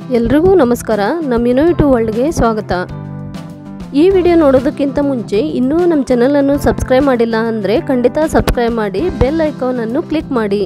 ಎಲ್ರಿಗೂ ನಮಸ್ಕಾರ ನಮ್ಮ ಯುನೈಟು ವರ್ಲ್ಡ್ಗೆ ಸ್ವಾಗತ ಈ ವಿಡಿಯೋ ನೋಡೋದಕ್ಕಿಂತ ಮುಂಚೆ ಇನ್ನೂ ನಮ್ಮ ಚಾನಲನ್ನು ಸಬ್ಸ್ಕ್ರೈಬ್ ಮಾಡಿಲ್ಲ ಅಂದರೆ ಖಂಡಿತ ಸಬ್ಸ್ಕ್ರೈಬ್ ಮಾಡಿ ಬೆಲ್ ಐಕಾನನ್ನು ಕ್ಲಿಕ್ ಮಾಡಿ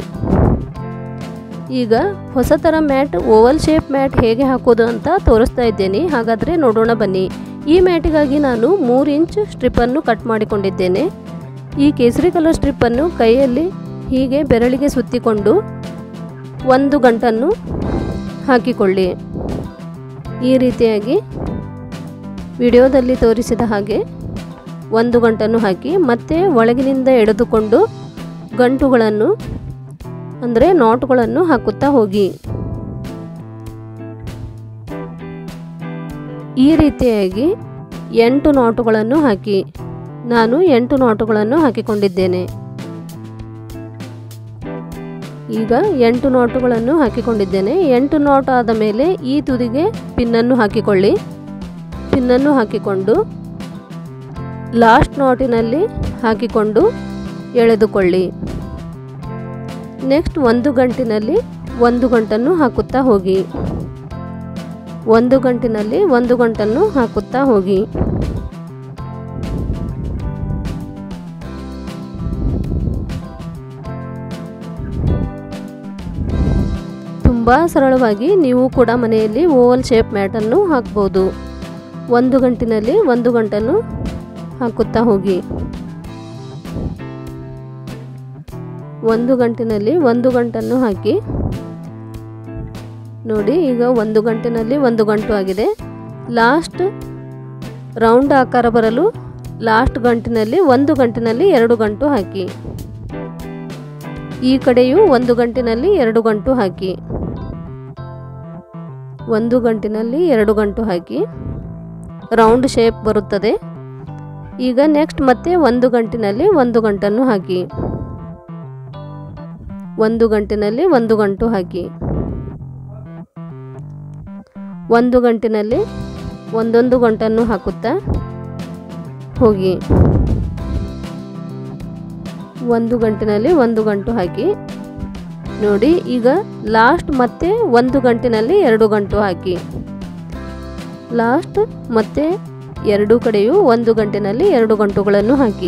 ಈಗ ಹೊಸ ಥರ ಮ್ಯಾಟ್ ಓವಲ್ ಶೇಪ್ ಮ್ಯಾಟ್ ಹೇಗೆ ಹಾಕೋದು ಅಂತ ತೋರಿಸ್ತಾ ಇದ್ದೇನೆ ಹಾಗಾದರೆ ನೋಡೋಣ ಬನ್ನಿ ಈ ಮ್ಯಾಟಿಗಾಗಿ ನಾನು ಮೂರು ಇಂಚ್ ಸ್ಟ್ರಿಪ್ಪನ್ನು ಕಟ್ ಮಾಡಿಕೊಂಡಿದ್ದೇನೆ ಈ ಕೇಸರಿ ಕಲರ್ ಸ್ಟ್ರಿಪ್ಪನ್ನು ಕೈಯಲ್ಲಿ ಹೀಗೆ ಬೆರಳಿಗೆ ಸುತ್ತಿಕೊಂಡು ಒಂದು ಗಂಟನ್ನು ಹಾಕಿಕೊಳ್ಳಿ ಈ ರೀತಿಯಾಗಿ ವಿಡಿಯೋದಲ್ಲಿ ತೋರಿಸಿದ ಹಾಗೆ ಒಂದು ಗಂಟನ್ನು ಹಾಕಿ ಮತ್ತೆ ಒಳಗಿನಿಂದ ಎಳೆದುಕೊಂಡು ಗಂಟುಗಳನ್ನು ಅಂದರೆ ನಾಟ್ಗಳನ್ನು ಹಾಕುತ್ತಾ ಹೋಗಿ ಈ ರೀತಿಯಾಗಿ ಎಂಟು ನಾಟುಗಳನ್ನು ಹಾಕಿ ನಾನು ಎಂಟು ನಾಟುಗಳನ್ನು ಹಾಕಿಕೊಂಡಿದ್ದೇನೆ ಈಗ ಎಂಟು ನೋಟುಗಳನ್ನು ಹಾಕಿಕೊಂಡಿದ್ದೇನೆ ಎಂಟು ನೋಟ್ ಆದ ಮೇಲೆ ಈ ತುದಿಗೆ ಪಿನ್ನನ್ನು ಹಾಕಿಕೊಳ್ಳಿ ಪಿನ್ನನ್ನು ಹಾಕಿಕೊಂಡು ಲಾಸ್ಟ್ ನೋಟಿನಲ್ಲಿ ಹಾಕಿಕೊಂಡು ಎಳೆದುಕೊಳ್ಳಿ ನೆಕ್ಸ್ಟ್ ಒಂದು ಗಂಟಿನಲ್ಲಿ ಒಂದು ಗಂಟನ್ನು ಹಾಕುತ್ತಾ ಹೋಗಿ ಒಂದು ಗಂಟಿನಲ್ಲಿ ಒಂದು ಗಂಟನ್ನು ಹಾಕುತ್ತಾ ಹೋಗಿ ತುಂಬ ಸರಳವಾಗಿ ನೀವು ಕೂಡ ಮನೆಯಲ್ಲಿ ಓವಲ್ ಶೇಪ್ ಮ್ಯಾಟನ್ನು ಹಾಕ್ಬೋದು ಒಂದು ಗಂಟಿನಲ್ಲಿ ಒಂದು ಗಂಟನ್ನು ಹಾಕುತ್ತಾ ಹೋಗಿ ಒಂದು ಗಂಟಿನಲ್ಲಿ ಒಂದು ಗಂಟನ್ನು ಹಾಕಿ ನೋಡಿ ಈಗ ಒಂದು ಗಂಟಿನಲ್ಲಿ ಒಂದು ಗಂಟು ಆಗಿದೆ ಲಾಸ್ಟ್ ರೌಂಡ್ ಆಕಾರ ಬರಲು ಲಾಸ್ಟ್ ಗಂಟಿನಲ್ಲಿ ಒಂದು ಗಂಟಿನಲ್ಲಿ ಎರಡು ಗಂಟು ಹಾಕಿ ಈ ಕಡೆಯೂ ಒಂದು ಗಂಟಿನಲ್ಲಿ ಎರಡು ಗಂಟು ಹಾಕಿ ಒಂದು ಗಂಟಿನಲ್ಲಿ ಎರಡು ಗಂಟು ಹಾಕಿ ರೌಂಡ್ ಶೇಪ್ ಬರುತ್ತದೆ ಈಗ ನೆಕ್ಸ್ಟ್ ಮತ್ತೆ ಒಂದು ಗಂಟಿನಲ್ಲಿ ಒಂದು ಗಂಟನ್ನು ಹಾಕಿ ಒಂದು ಗಂಟಿನಲ್ಲಿ ಒಂದು ಗಂಟು ಹಾಕಿ ಒಂದು ಗಂಟಿನಲ್ಲಿ ಒಂದೊಂದು ಗಂಟನ್ನು ಹಾಕುತ್ತಾ ಹೋಗಿ ಒಂದು ಗಂಟಿನಲ್ಲಿ ಒಂದು ಗಂಟು ಹಾಕಿ ನೋಡಿ ಈಗ ಲಾಸ್ಟ್ ಮತ್ತೆ ಒಂದು ಗಂಟಿನಲ್ಲಿ ಎರಡು ಗಂಟು ಹಾಕಿ ಲಾಸ್ಟ್ ಮತ್ತೆ ಎರಡು ಕಡೆಯೂ ಒಂದು ಗಂಟಿನಲ್ಲಿ ಎರಡು ಗಂಟುಗಳನ್ನು ಹಾಕಿ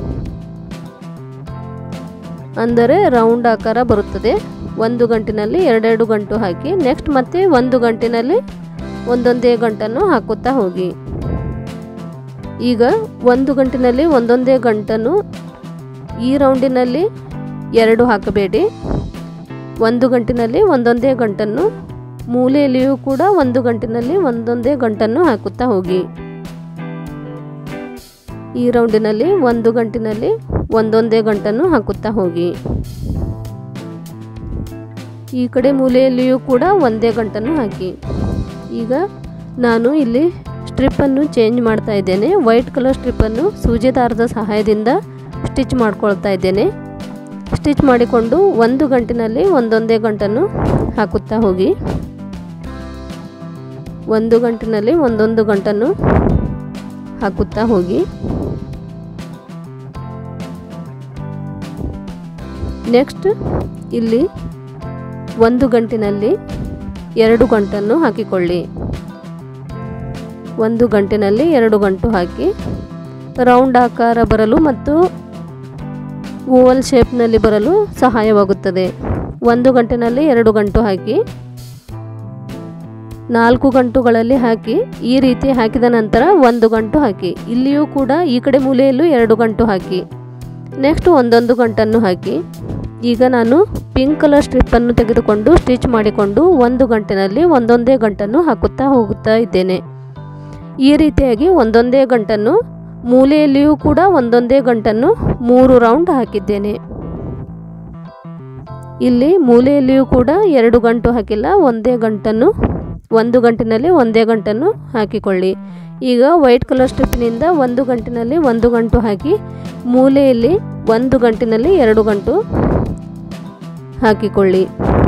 ಅಂದರೆ ರೌಂಡ್ ಆಕಾರ ಬರುತ್ತದೆ ಒಂದು ಗಂಟಿನಲ್ಲಿ ಎರಡೆರಡು ಗಂಟು ಹಾಕಿ ನೆಕ್ಸ್ಟ್ ಮತ್ತೆ ಒಂದು ಗಂಟಿನಲ್ಲಿ ಒಂದೊಂದೇ ಗಂಟನ್ನು ಹಾಕುತ್ತಾ ಹೋಗಿ ಈಗ ಒಂದು ಗಂಟಿನಲ್ಲಿ ಒಂದೊಂದೇ ಗಂಟನ್ನು ಈ ರೌಂಡಿನಲ್ಲಿ ಎರಡು ಹಾಕಬೇಡಿ ಒಂದು ಗಂಟಿನಲ್ಲಿ ಒಂದೊಂದೇ ಗಂಟನ್ನು ಮೂಲೆಯಲ್ಲಿಯೂ ಕೂಡ ಒಂದು ಗಂಟಿನಲ್ಲಿ ಒಂದೊಂದೇ ಗಂಟನ್ನು ಹಾಕುತ್ತಾ ಹೋಗಿ ಈ ರೌಂಡಿನಲ್ಲಿ ಒಂದು ಗಂಟಿನಲ್ಲಿ ಒಂದೊಂದೇ ಗಂಟನ್ನು ಹಾಕುತ್ತಾ ಹೋಗಿ ಈ ಕಡೆ ಮೂಲೆಯಲ್ಲಿಯೂ ಕೂಡ ಒಂದೇ ಗಂಟನ್ನು ಹಾಕಿ ಈಗ ನಾನು ಇಲ್ಲಿ ಸ್ಟ್ರಿಪ್ಪನ್ನು ಚೇಂಜ್ ಮಾಡ್ತಾ ಇದ್ದೇನೆ ವೈಟ್ ಕಲರ್ ಸ್ಟ್ರಿಪ್ಪನ್ನು ಸೂಜಿ ದಾರದ ಸಹಾಯದಿಂದ ಸ್ಟಿಚ್ ಮಾಡ್ಕೊಳ್ತಾ ಇದ್ದೇನೆ ಸ್ಟಿಚ್ ಮಾಡಿಕೊಂಡು ಒಂದು ಗಂಟಿನಲ್ಲಿ ಒಂದೊಂದೇ ಗಂಟನ್ನು ಹಾಕುತ್ತಾ ಹೋಗಿ ಒಂದು ಗಂಟಿನಲ್ಲಿ ಒಂದೊಂದು ಗಂಟನ್ನು ಹಾಕುತ್ತಾ ಹೋಗಿ ನೆಕ್ಸ್ಟ್ ಇಲ್ಲಿ ಒಂದು ಗಂಟಿನಲ್ಲಿ ಎರಡು ಗಂಟನ್ನು ಹಾಕಿಕೊಳ್ಳಿ ಒಂದು ಗಂಟಿನಲ್ಲಿ ಎರಡು ಗಂಟು ಹಾಕಿ ರೌಂಡ್ ಆಕಾರ ಬರಲು ಮತ್ತು ಓವಲ್ ಶೇಪ್ನಲ್ಲಿ ಬರಲು ಸಹಾಯವಾಗುತ್ತದೆ ಒಂದು ಗಂಟೆನಲ್ಲಿ ಎರಡು ಗಂಟು ಹಾಕಿ ನಾಲ್ಕು ಗಂಟುಗಳಲ್ಲಿ ಹಾಕಿ ಈ ರೀತಿ ಹಾಕಿದ ನಂತರ ಒಂದು ಗಂಟು ಹಾಕಿ ಇಲ್ಲಿಯೂ ಕೂಡ ಈ ಕಡೆ ಮೂಲೆಯಲ್ಲೂ ಎರಡು ಗಂಟು ಹಾಕಿ ನೆಕ್ಸ್ಟ್ ಒಂದೊಂದು ಗಂಟನ್ನು ಹಾಕಿ ಈಗ ನಾನು ಪಿಂಕ್ ಕಲರ್ ಸ್ಟ್ರಿಪ್ಪನ್ನು ತೆಗೆದುಕೊಂಡು ಸ್ಟಿಚ್ ಮಾಡಿಕೊಂಡು ಒಂದು ಗಂಟೆನಲ್ಲಿ ಒಂದೊಂದೇ ಗಂಟನ್ನು ಹಾಕುತ್ತಾ ಹೋಗುತ್ತಾ ಇದ್ದೇನೆ ಈ ರೀತಿಯಾಗಿ ಒಂದೊಂದೇ ಗಂಟನ್ನು ಮೂಲೆಯಲ್ಲಿಯೂ ಕೂಡ ಒಂದೊಂದೇ ಗಂಟನ್ನು ಮೂರು ರೌಂಡ್ ಹಾಕಿದ್ದೇನೆ ಇಲ್ಲಿ ಮೂಲೆಯಲ್ಲಿಯೂ ಕೂಡ ಎರಡು ಗಂಟು ಹಾಕಿಲ್ಲ ಒಂದೇ ಗಂಟನ್ನು ಒಂದು ಗಂಟಿನಲ್ಲಿ ಒಂದೇ ಗಂಟನ್ನು ಹಾಕಿಕೊಳ್ಳಿ ಈಗ ವೈಟ್ ಕಲರ್ ಸ್ಟ್ರಿಪ್ನಿಂದ ಒಂದು ಗಂಟಿನಲ್ಲಿ ಒಂದು ಗಂಟು ಹಾಕಿ ಮೂಲೆಯಲ್ಲಿ ಒಂದು ಗಂಟಿನಲ್ಲಿ ಎರಡು ಗಂಟು ಹಾಕಿಕೊಳ್ಳಿ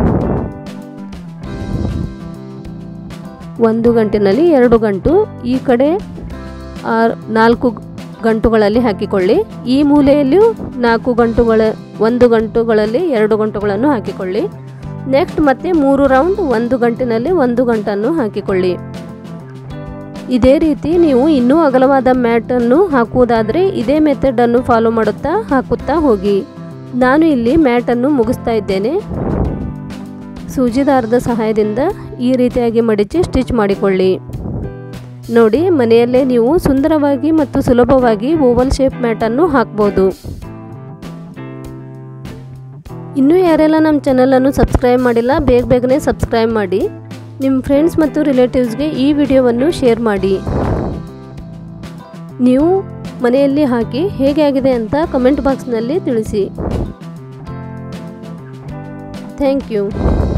ಒಂದು ಗಂಟಿನಲ್ಲಿ ಎರಡು ಗಂಟು ಈ ಕಡೆ ಆರು ನಾಲ್ಕು ಗಂಟುಗಳಲ್ಲಿ ಹಾಕಿಕೊಳ್ಳಿ ಈ ಮೂಲೆಯಲ್ಲಿಯೂ ನಾಲ್ಕು ಗಂಟುಗಳ ಒಂದು ಗಂಟುಗಳಲ್ಲಿ ಎರಡು ಗಂಟುಗಳನ್ನು ಹಾಕಿಕೊಳ್ಳಿ ನೆಕ್ಸ್ಟ್ ಮತ್ತೆ ಮೂರು ರೌಂಡ್ ಒಂದು ಗಂಟಿನಲ್ಲಿ ಒಂದು ಗಂಟನ್ನು ಹಾಕಿಕೊಳ್ಳಿ ಇದೇ ರೀತಿ ನೀವು ಇನ್ನೂ ಅಗಲವಾದ ಮ್ಯಾಟನ್ನು ಹಾಕುವುದಾದರೆ ಇದೇ ಮೆಥಡನ್ನು ಫಾಲೋ ಮಾಡುತ್ತಾ ಹಾಕುತ್ತಾ ಹೋಗಿ ನಾನು ಇಲ್ಲಿ ಮ್ಯಾಟನ್ನು ಮುಗಿಸ್ತಾ ಇದ್ದೇನೆ ಸೂಜಿ ದಾರದ ಸಹಾಯದಿಂದ ಈ ರೀತಿಯಾಗಿ ಮಡಿಚಿ ಸ್ಟಿಚ್ ಮಾಡಿಕೊಳ್ಳಿ ನೋಡಿ ಮನೆಯಲ್ಲೇ ನೀವು ಸುಂದರವಾಗಿ ಮತ್ತು ಸುಲಭವಾಗಿ ಓವಲ್ ಶೇಪ್ ಮ್ಯಾಟನ್ನು ಹಾಕ್ಬೋದು ಇನ್ನೂ ಯಾರೆಲ್ಲ ನಮ್ಮ ಚಾನಲನ್ನು ಸಬ್ಸ್ಕ್ರೈಬ್ ಮಾಡಿಲ್ಲ ಬೇಗ ಬೇಗನೆ ಸಬ್ಸ್ಕ್ರೈಬ್ ಮಾಡಿ ನಿಮ್ಮ ಫ್ರೆಂಡ್ಸ್ ಮತ್ತು ರಿಲೇಟಿವ್ಸ್ಗೆ ಈ ವಿಡಿಯೋವನ್ನು ಶೇರ್ ಮಾಡಿ ನೀವು ಮನೆಯಲ್ಲಿ ಹಾಕಿ ಹೇಗೆ ಆಗಿದೆ ಅಂತ ಕಮೆಂಟ್ ಬಾಕ್ಸ್ನಲ್ಲಿ ತಿಳಿಸಿ ಥ್ಯಾಂಕ್ ಯು